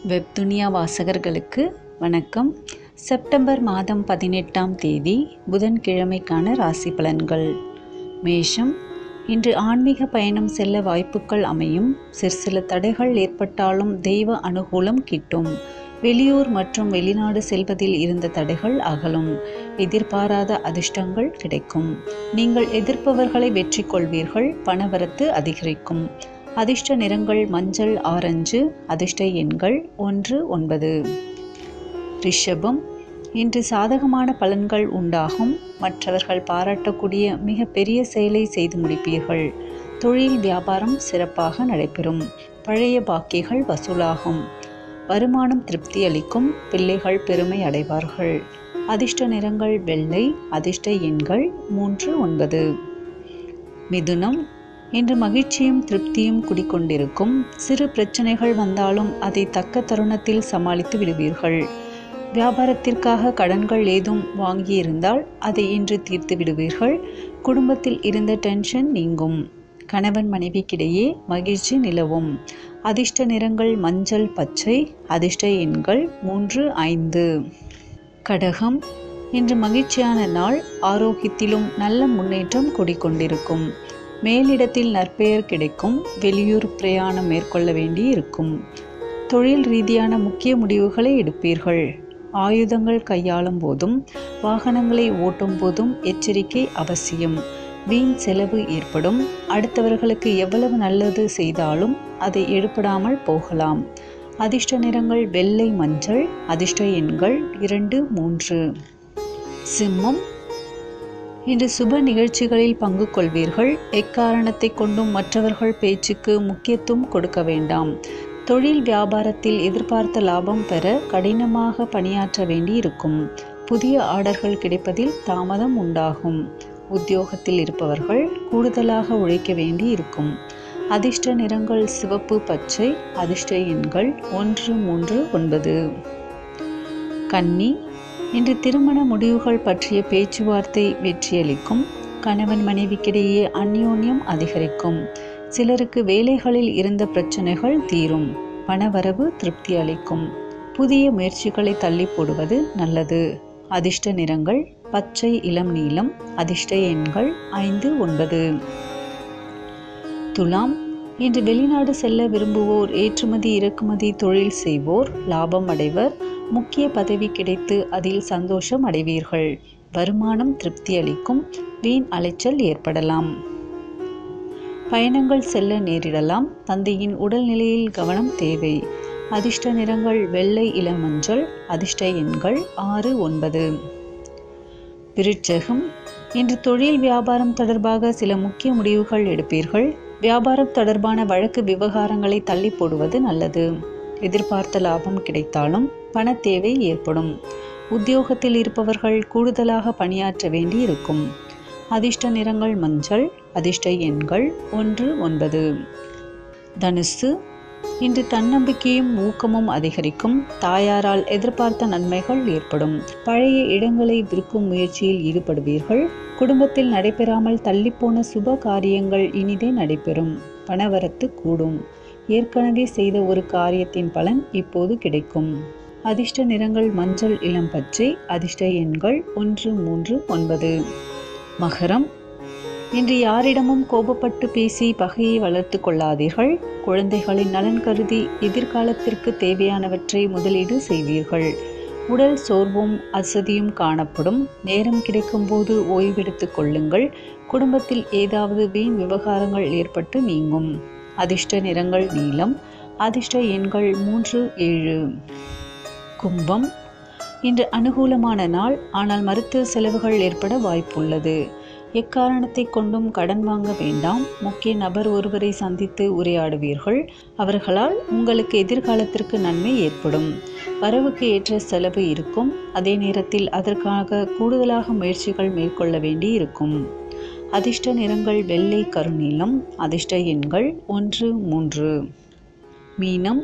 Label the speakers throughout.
Speaker 1: வெப்துனியா வாசகர்களுக்கு வணக்கம் செப்டம்பர் மாதம் பதினெட்டாம் தேதி புதன்கிழமைக்கான ராசி பலன்கள் மேஷம் இன்று ஆன்மீக பயணம் செல்ல வாய்ப்புகள் அமையும் சிற்சில தடைகள் ஏற்பட்டாலும் தெய்வ அனுகூலம் கிட்டும் வெளியூர் மற்றும் வெளிநாடு செல்வதில் இருந்த தடைகள் அகலும் எதிர்பாராத அதிர்ஷ்டங்கள் கிடைக்கும் நீங்கள் எதிர்ப்பவர்களை வெற்றி கொள்வீர்கள் பணவரத்து அதிகரிக்கும் அதிர்ஷ்ட நிறங்கள் மஞ்சள் ஆரஞ்சு அதிர்ஷ்ட எண்கள் ஒன்று ஒன்பது ரிஷபம் இன்று சாதகமான பலன்கள் உண்டாகும் மற்றவர்கள் பாராட்டக்கூடிய மிக பெரிய செயலை செய்து முடிப்பீர்கள் தொழில் வியாபாரம் சிறப்பாக நடைபெறும் பழைய பாக்கிகள் வசூலாகும் வருமானம் திருப்தி அளிக்கும் பிள்ளைகள் பெருமை அடைவார்கள் அதிர்ஷ்ட நிறங்கள் வெள்ளை அதிர்ஷ்ட எண்கள் மூன்று ஒன்பது மிதுனம் இன்று மகிழ்ச்சியும் திருப்தியும் குடிக்கொண்டிருக்கும் சிறு பிரச்சனைகள் வந்தாலும் அதை தக்க தருணத்தில் சமாளித்து விடுவீர்கள் வியாபாரத்திற்காக கடன்கள் ஏதும் வாங்கியிருந்தால் அதை இன்று தீர்த்து விடுவீர்கள் குடும்பத்தில் இருந்த டென்ஷன் நீங்கும் கணவன் மனைவிக்கிடையே மகிழ்ச்சி நிலவும் அதிர்ஷ்ட நிறங்கள் மஞ்சள் பச்சை அதிர்ஷ்ட எண்கள் மூன்று ஐந்து கடகம் இன்று மகிழ்ச்சியான நாள் ஆரோக்கியத்திலும் நல்ல முன்னேற்றம் கூடிக்கொண்டிருக்கும் மேலிடத்தில் நற்பெயர் கிடைக்கும் வெளியூர் பிரயாணம் மேற்கொள்ள வேண்டி இருக்கும் தொழில் ரீதியான முக்கிய முடிவுகளை எடுப்பீர்கள் ஆயுதங்கள் கையாளும் போதும் வாகனங்களை ஓட்டும் போதும் எச்சரிக்கை அவசியம் வீண் செலவு ஏற்படும் அடுத்தவர்களுக்கு எவ்வளவு நல்லது செய்தாலும் அதை எடுப்படாமல் போகலாம் அதிர்ஷ்ட நிறங்கள் வெள்ளை மஞ்சள் அதிர்ஷ்ட எண்கள் இரண்டு மூன்று சிம்மம் இன்று சுப நிகழ்ச்சிகளில் பங்கு கொள்வீர்கள் எக்காரணத்தை கொண்டும் மற்றவர்கள் பேச்சுக்கு முக்கியத்துவம் கொடுக்க வேண்டாம் தொழில் வியாபாரத்தில் எதிர்பார்த்த லாபம் பெற கடினமாக பணியாற்ற வேண்டி இருக்கும் புதிய ஆர்டர்கள் கிடைப்பதில் தாமதம் உண்டாகும் உத்தியோகத்தில் இருப்பவர்கள் கூடுதலாக உழைக்க வேண்டி இருக்கும் அதிர்ஷ்ட நிறங்கள் சிவப்பு பச்சை அதிர்ஷ்ட எண்கள் ஒன்று மூன்று ஒன்பது கன்னி இன்று திருமண முடிவுகள் பற்றிய பேச்சுவார்த்தை வெற்றியளிக்கும் கணவன் மனைவிக்கிடையே அந்யோன்யம் அதிகரிக்கும் சிலருக்கு வேலைகளில் இருந்த பிரச்சனைகள் தீரும் பணவரவு திருப்தி அளிக்கும் புதிய முயற்சிகளை தள்ளி போடுவது நல்லது அதிர்ஷ்ட நிறங்கள் பச்சை இளம் நீலம் அதிர்ஷ்ட எண்கள் ஐந்து ஒன்பது துலாம் இன்று வெளிநாடு செல்ல விரும்புவோர் ஏற்றுமதி இறக்குமதி தொழில் செய்வோர் லாபம் அடைவர் முக்கிய பதவி கிடைத்து அதில் சந்தோஷம் அடைவீர்கள் வருமானம் திருப்தி அளிக்கும் வீண் அலைச்சல் ஏற்படலாம் பயணங்கள் செல்ல நேரிடலாம் தந்தையின் உடல்நிலையில் கவனம் தேவை அதிர்ஷ்ட நிறங்கள் வெள்ளை இளமஞ்சள் அதிர்ஷ்ட எண்கள் ஆறு ஒன்பது விருட்சகம் இன்று தொழில் வியாபாரம் தொடர்பாக சில முக்கிய முடிவுகள் எடுப்பீர்கள் வியாபாரம் தொடர்பான வழக்கு விவகாரங்களை தள்ளி போடுவது நல்லது எதிர்பார்த்த லாபம் கிடைத்தாலும் பண தேவை ஏற்படும் உத்தியோகத்தில் இருப்பவர்கள் கூடுதலாக பணியாற்ற வேண்டி இருக்கும் அதிர்ஷ்ட நிறங்கள் மஞ்சள் அதிர்ஷ்ட எண்கள் ஒன்று ஒன்பது தனுசு இன்று தன்னம்பிக்கையும் ஊக்கமும் அதிகரிக்கும் தாயாரால் எதிர்பார்த்த நன்மைகள் ஏற்படும் பழைய இடங்களை விற்கும் முயற்சியில் ஈடுபடுவீர்கள் குடும்பத்தில் நடைபெறாமல் தள்ளிப்போன சுப காரியங்கள் இனிதே நடைபெறும் பணவரத்து கூடும் ஏற்கனவே செய்த ஒரு காரியத்தின் பலன் இப்போது கிடைக்கும் அதிர்ஷ்ட நிறங்கள் மஞ்சள் இளம் பச்சை அதிர்ஷ்ட எண்கள் ஒன்று மூன்று ஒன்பது மகரம் இன்று யாரிடமும் கோபப்பட்டு பேசி பகையை வளர்த்து கொள்ளாதீர்கள் குழந்தைகளின் நலன் கருதி எதிர்காலத்திற்கு தேவையானவற்றை முதலீடு செய்வீர்கள் உடல் சோர்வும் அசதியும் காணப்படும் நேரம் கிடைக்கும்போது ஓய்வெடுத்து கொள்ளுங்கள் குடும்பத்தில் ஏதாவது வீண் விவகாரங்கள் ஏற்பட்டு நீங்கும் அதிர்ஷ்ட நிறங்கள் நீலம் அதிர்ஷ்ட எண்கள் மூன்று ஏழு கும்பம் இன்று அனுகூலமான நாள் ஆனால் மருத்துவ செலவுகள் ஏற்பட வாய்ப்புள்ளது எக்காரணத்தை கொண்டும் கடன் வாங்க வேண்டாம் முக்கிய நபர் ஒருவரை சந்தித்து உரையாடுவீர்கள் அவர்களால் உங்களுக்கு எதிர்காலத்திற்கு நன்மை ஏற்படும் வரவுக்கு ஏற்ற செலவு இருக்கும் அதே நேரத்தில் அதற்காக கூடுதலாக முயற்சிகள் மேற்கொள்ள வேண்டி இருக்கும் அதிர்ஷ்ட நிறங்கள் வெள்ளை கருநீலம் அதிர்ஷ்ட எண்கள் ஒன்று மூன்று மீனம்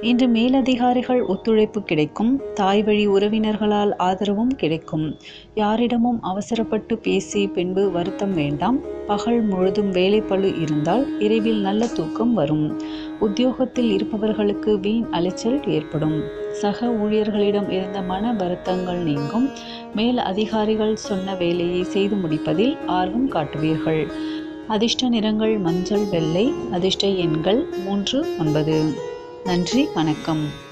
Speaker 1: இன்று மேலதிகாரிகள் ஒத்துழைப்பு கிடைக்கும் தாய் வழி உறவினர்களால் ஆதரவும் கிடைக்கும் யாரிடமும் அவசரப்பட்டு பேசி பின்பு வருத்தம் வேண்டாம் பகல் முழுதும் வேலைப்பளு இருந்தால் இரவில் நல்ல தூக்கம் வரும் உத்தியோகத்தில் இருப்பவர்களுக்கு வீண் அலைச்சல் ஏற்படும் சக ஊழியர்களிடம் இருந்த மன வருத்தங்கள் நீங்கும் மேல் அதிகாரிகள் சொன்ன வேலையை செய்து முடிப்பதில் ஆர்வம் காட்டுவீர்கள் அதிர்ஷ்ட நிறங்கள் மஞ்சள் வெள்ளை அதிர்ஷ்ட எண்கள் மூன்று ஒன்பது நன்றி வணக்கம்